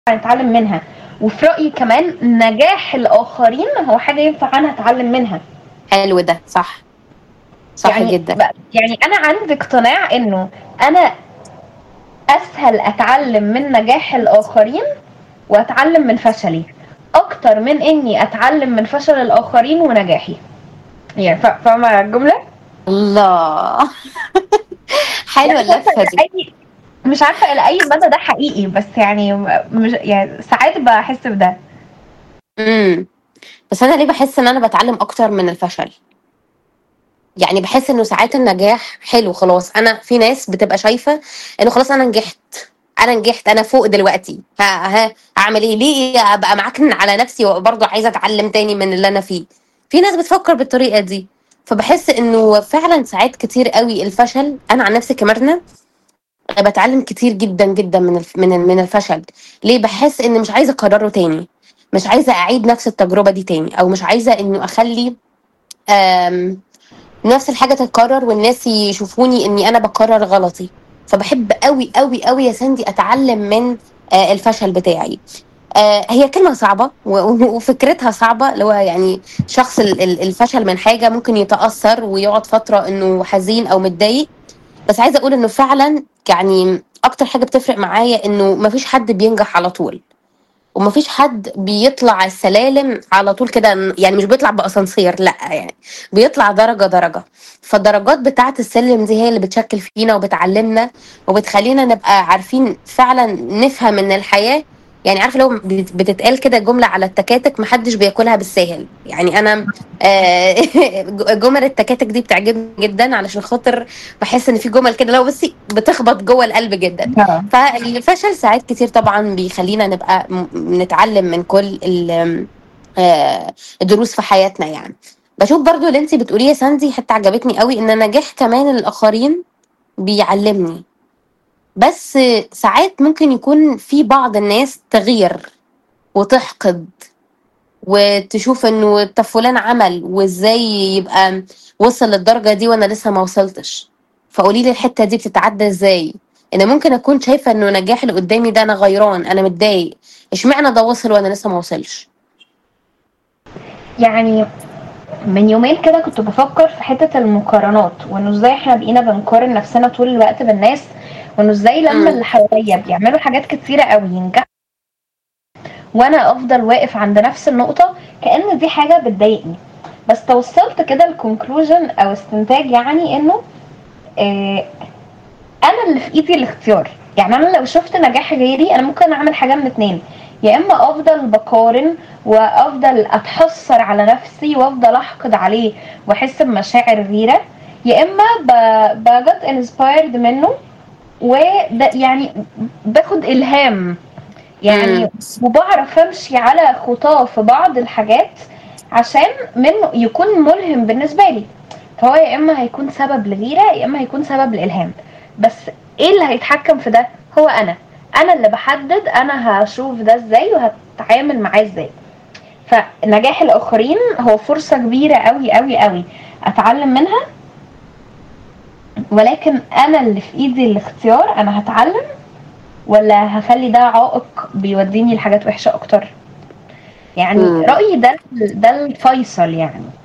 نتعلم منها وفي رأيي كمان نجاح الآخرين هو حاجة ينفع أنا أتعلم منها حلو ده صح صح يعني جدا ب- يعني أنا عندي اقتناع إنه أنا أسهل أتعلم من نجاح الآخرين وأتعلم من فشلي أكتر من إني أتعلم من فشل الآخرين ونجاحي يعني فا- فاهمة الجملة؟ الله حلوه يعني مش عارفة اللفه دي لأي مش عارفة إلى أي مدى ده حقيقي بس يعني مش يعني ساعات بحس بده امم بس انا ليه بحس ان انا بتعلم اكتر من الفشل يعني بحس انه ساعات النجاح حلو خلاص انا في ناس بتبقى شايفه انه خلاص انا نجحت انا نجحت انا فوق دلوقتي ها ها اعمل ايه ليه ابقى معكن على نفسي وبرضه عايزه اتعلم تاني من اللي انا فيه في ناس بتفكر بالطريقه دي فبحس انه فعلا ساعات كتير قوي الفشل انا عن نفسي كمرنه بتعلم كتير جدا جدا من الف... من ال- من الفشل ليه بحس ان مش عايزه اكرره تاني مش عايزه اعيد نفس التجربه دي تاني او مش عايزه انه اخلي آم، نفس الحاجه تتكرر والناس يشوفوني اني انا بكرر غلطي فبحب قوي قوي قوي يا ساندي اتعلم من آه، الفشل بتاعي آه، هي كلمة صعبة و- و- وفكرتها صعبة اللي هو يعني شخص ال- ال- الفشل من حاجة ممكن يتأثر ويقعد فترة انه حزين او متضايق بس عايزة اقول انه فعلا يعني اكتر حاجة بتفرق معايا انه مفيش حد بينجح على طول ومفيش حد بيطلع السلالم على طول كده يعني مش بيطلع بأسانسير لا يعني بيطلع درجة درجة فالدرجات بتاعة السلم دي هي اللي بتشكل فينا وبتعلمنا وبتخلينا نبقى عارفين فعلا نفهم ان الحياة يعني عارفه لو بت- بتتقال كده جمله على التكاتك محدش بياكلها بالساهل يعني انا آه، جمل التكاتك دي بتعجبني جدا علشان خاطر بحس ان في جمل كده لو بصي بتخبط جوه القلب جدا فالفشل ساعات كتير طبعا بيخلينا نبقى م- نتعلم من كل ال- آه، الدروس في حياتنا يعني بشوف برضو اللي انت بتقوليه يا ساندي حتى عجبتني قوي ان نجاح كمان الاخرين بيعلمني بس ساعات ممكن يكون في بعض الناس تغير وتحقد وتشوف انه طب فلان عمل وازاي يبقى وصل للدرجه دي وانا لسه ما وصلتش فقولي لي الحته دي بتتعدى ازاي انا ممكن اكون شايفه انه نجاح اللي قدامي ده انا غيران انا متضايق اشمعنى ده وصل وانا لسه ما وصلش يعني من يومين كده كنت بفكر في حتة المقارنات وانه ازاي احنا بقينا بنقارن نفسنا طول الوقت بالناس وانه ازاي لما مم. اللي حواليا بيعملوا حاجات كتيرة قوي ينجحوا وانا افضل واقف عند نفس النقطة كأن دي حاجة بتضايقني بس توصلت كده الكونكلوجن او استنتاج يعني انه آه انا اللي في ايدي الاختيار يعني انا لو شفت نجاح غيري انا ممكن اعمل حاجه من اتنين يا اما افضل بقارن وافضل اتحسر على نفسي وافضل احقد عليه واحس بمشاعر غيره يا اما بجت انسبايرد منه وده يعني باخد الهام يعني مم. وبعرف امشي على خطاه في بعض الحاجات عشان منه يكون ملهم بالنسبه لي فهو يا اما هيكون سبب لغيره يا اما هيكون سبب للالهام بس ايه اللي هيتحكم في ده هو انا انا اللي بحدد انا هشوف ده ازاي وهتعامل معاه ازاي فنجاح الاخرين هو فرصه كبيره قوي قوي قوي اتعلم منها ولكن انا اللي في ايدي الاختيار انا هتعلم ولا هخلي ده عائق بيوديني لحاجات وحشه اكتر يعني مم. رايي ده ده الفيصل يعني